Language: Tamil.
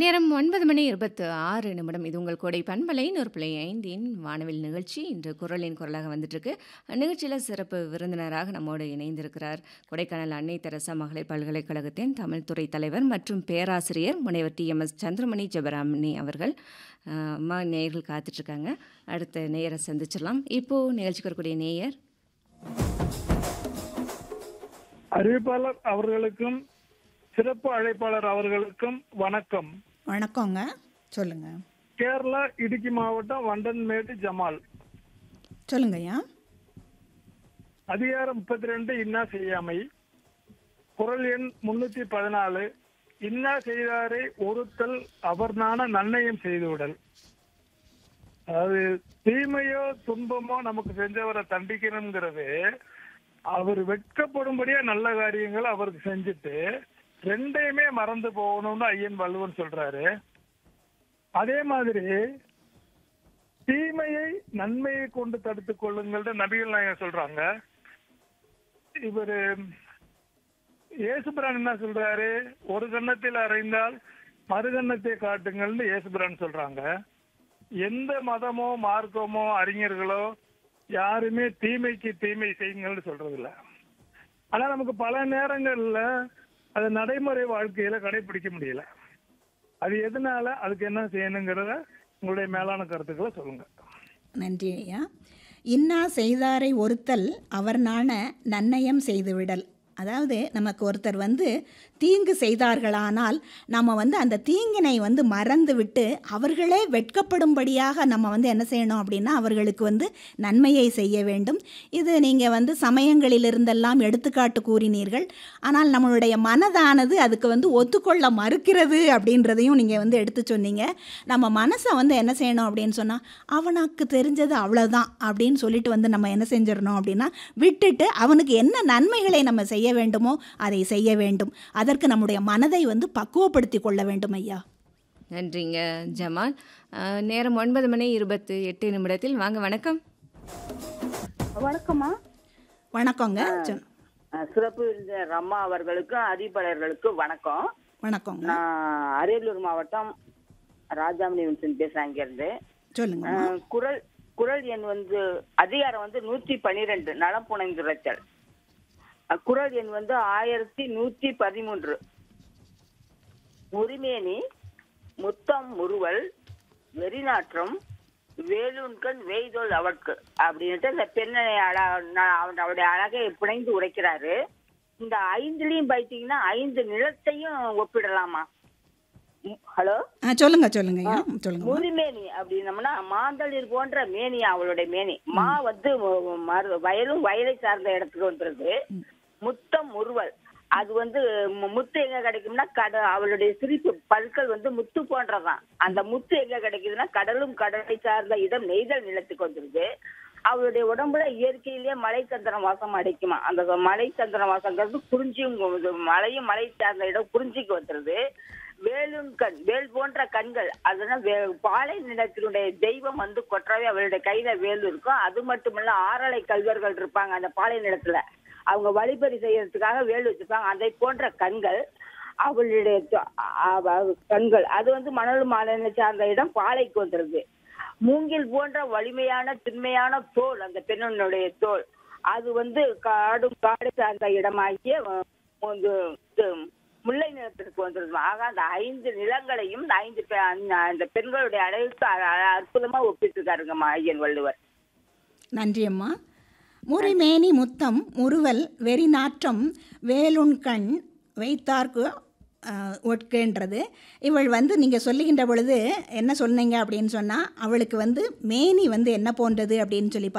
நேரம் 9 மணி 26 நிமிடம். இது உங்கள் கோடை பண்பலை 100.5இன் வானவில் நிகழ்ச்சி. இன்று குரலின் குரலாக வந்துட்டுருக்கு. நிகழ்ச்சியில சிறப்பு விருந்தினராக நம்மோடு இணைந்திருக்கிறார். கொடைக்கானல் அன்னை தெரசா மகளிர் பல்கலைக்கழகத்தின் தமிழ் துறை தலைவர் மற்றும் பேராசிரியர் முனைவர் டி.எம்.எஸ். சந்திரமணி ஜெபராமணி அவர்கள். அ அம்மா நேயர்கள் காத்துட்ருக்காங்க. அடுத்த நேயரை சந்திச்சிடலாம். இப்போ நிகழ்ச்சிக்கு வரக்கூடிய நேயர். அறிவிப்பாளர் அவர்களுக்கும் சிறப்பு அழைப்பாளர் அவர்களுக்கும் வணக்கம் வணக்கங்க சொல்லுங்க கேரளா இடுக்கி மாவட்டம் வண்டன்மேடு ஜமால் சொல்லுங்கய்யா அதிகாரம் முப்பத்தி ரெண்டு இன்னா செய்யாமை குரல் எண் முன்னூத்தி பதினாலு இன்னா செய்தாரை ஒருத்தல் அவர் நாண நன்னயம் செய்துவிடல் அதாவது தீமையோ துன்பமோ நமக்கு செஞ்சவரை தண்டிக்கணுங்கிறது அவர் வெட்கப்படும்படியா நல்ல காரியங்களை அவருக்கு செஞ்சுட்டு ரெண்டையுமே மறந்து போகணும்னு ஐயன் வள்ளுவன் சொல்றாரு அதே மாதிரி தீமையை நன்மையை கொண்டு தடுத்துக் கொள்ளுங்கள் நபிகள் நாயகம் சொல்றாங்க இவரு இயேசுபிரான் என்ன சொல்றாரு ஒரு கன்னத்தில் அறைந்தால் மறுகன்னத்தை காட்டுங்கள்னு இயேசுபிரான் சொல்றாங்க எந்த மதமோ மார்க்கமோ அறிஞர்களோ யாருமே தீமைக்கு தீமை செய்யுங்கள்னு சொல்றது இல்ல ஆனா நமக்கு பல நேரங்கள்ல அது நடைமுறை வாழ்க்கையில கடைபிடிக்க முடியல அது எதனால அதுக்கு என்ன செய்யணுங்கிறத உங்களுடைய மேலான கருத்துக்களை சொல்லுங்க நன்றி ஐயா இன்னா செய்தாரை ஒருத்தல் அவர் நாண நன்னயம் செய்துவிடல் அதாவது நமக்கு ஒருத்தர் வந்து தீங்கு செய்தார்களானால் நம்ம வந்து அந்த தீங்கினை வந்து மறந்து விட்டு அவர்களே வெட்கப்படும்படியாக நம்ம வந்து என்ன செய்யணும் அப்படின்னா அவர்களுக்கு வந்து நன்மையை செய்ய வேண்டும் இது நீங்கள் வந்து சமயங்களிலிருந்தெல்லாம் எடுத்துக்காட்டு கூறினீர்கள் ஆனால் நம்மளுடைய மனதானது அதுக்கு வந்து ஒத்துக்கொள்ள மறுக்கிறது அப்படின்றதையும் நீங்கள் வந்து எடுத்து சொன்னீங்க நம்ம மனசை வந்து என்ன செய்யணும் அப்படின்னு சொன்னால் அவனுக்கு தெரிஞ்சது அவ்வளோதான் அப்படின்னு சொல்லிட்டு வந்து நம்ம என்ன செஞ்சிடணும் அப்படின்னா விட்டுட்டு அவனுக்கு என்ன நன்மைகளை நம்ம செய்ய வேண்டுமோ அதை செய்ய வேண்டும் அதற்கு நம்முடைய மனதை வந்து பக்குவப்படுத்தி கொள்ள வேண்டும் ஐயா நன்றிங்க ஜமால். அ நேரம் 9 மணி 28 நிமிடத்தில் வாங்க வணக்கம். வணக்கம்மா வணக்கங்க சொ- அஹ் சிறப்பு விருந்தினர் அம்மா அவர்களுக்கும் அறிவிப்பாளர்களுக்கும் வணக்கம் வணக்கங்க நான் அரியலூர் மாவட்டம் ராஜாமணி வின்சன் பேசுறேன் இருந்து சொல்லுங்க குரல் குரல் எண் வந்து அதிகாரம் வந்து நூத்தி பனிரெண்டு நலம் புனைந்துரைத்தல் அஹ் குரல் எண் வந்து ஆயிரத்தி நூத்தி பதிமூன்று முறிமேனி முத்தம் முறுவல் வெறிநாற்றம் வேலுண்கண் வேய்தோல் அவட்கு அப்படின்ட்டு இந்த பெண்ணை அழ ந- அவன் அவருடைய அழகை பிணைந்து உரைக்கிறாரு இந்த ஐந்துலயும் பார்த்தீங்கன்னா ஐந்து நிலத்தையும் ஒப்பிடலாமா ம், ஹலோ ஆ சொல்லுங்க சொல்லுங்க ஐயா சொல்லுங்க முதுமேனி அப்படின்னம்னா மாந்தளிர் போன்ற மேனி அவளுடைய மேனி மா வந்து மு- மரு- வயலும் வயலை சார்ந்த இடத்துக்கு வந்துருது முத்தம் முறுவல் அது வந்து மு- முத்து எங்க கிடைக்கும்னா கட அவளுடைய சிரிப்பு பற்கள் வந்து முத்து போன்றதான் அந்த முத்து எங்க கிடைக்குதுன்னா கடலும் கடலை சார்ந்த இடம் நெய்தல் நிலத்துக்கு வந்துருது அவளுடைய உடம்புல இயற்கையிலேயே மலை சந்திரன் வாசம் அடைக்குமா அந்த மலை சந்திரன் வாசங்கிறது குறிஞ்சியும் இது மலையும் மலை சார்ந்த இடம் குறிஞ்சிக்கு வந்துருது வேலும் கண் வேல் போன்ற கண்கள் அதனால வே- பாலை நிலத்தினுடைய தெய்வம் வந்து கொற்றவே அவளுடைய கையில வேல் இருக்கும் அது மட்டுமல்ல ஆறலை கல்வர்கள் இருப்பாங்க அந்த பாலை நிலத்துல அவங்க வழிபறி செய்யறதுக்காக வேல் வச்சிருப்பாங்க அதை போன்ற கண்கள் அவளுடைய தொ- அ- அவ- கண்கள் அது வந்து மணல் மாலை சார்ந்த இடம் பாலைக்கு வந்துருது மூங்கில் போன்ற வலிமையான திண்மையான தோல் அந்த பெண்ணினுடைய தோல் அது வந்து காடும் காடு சார்ந்த இடமாகிய அஹ், வந்து இது முல்லை நிலத்திற்கு வந்துருது ஆக அந்த ஐந்து நிலங்களையும் இந்த ஐந்து பெ- அந்த- அந்த பெண்களுடைய அழகுக்கு அ- அ- அற்புதமா ஒப்பிட்டு இருக்காருங்கம்மா ஐயன் வள்ளுவர் நன்றி அம்மா முறிமேனி முத்தம் முறுவல் வெறிநாற்றம் வேலுண்கண் வைத்தார்க்கு அஹ், ஒட்குன்றது இவள் வந்து நீங்கள் சொல்லுகின்ற பொழுது என்ன சொன்னீங்க அப்படின்னு சொன்னால் அவளுக்கு வந்து மேனி வந்து என்ன போன்றது அப்படின்னு சொல்லி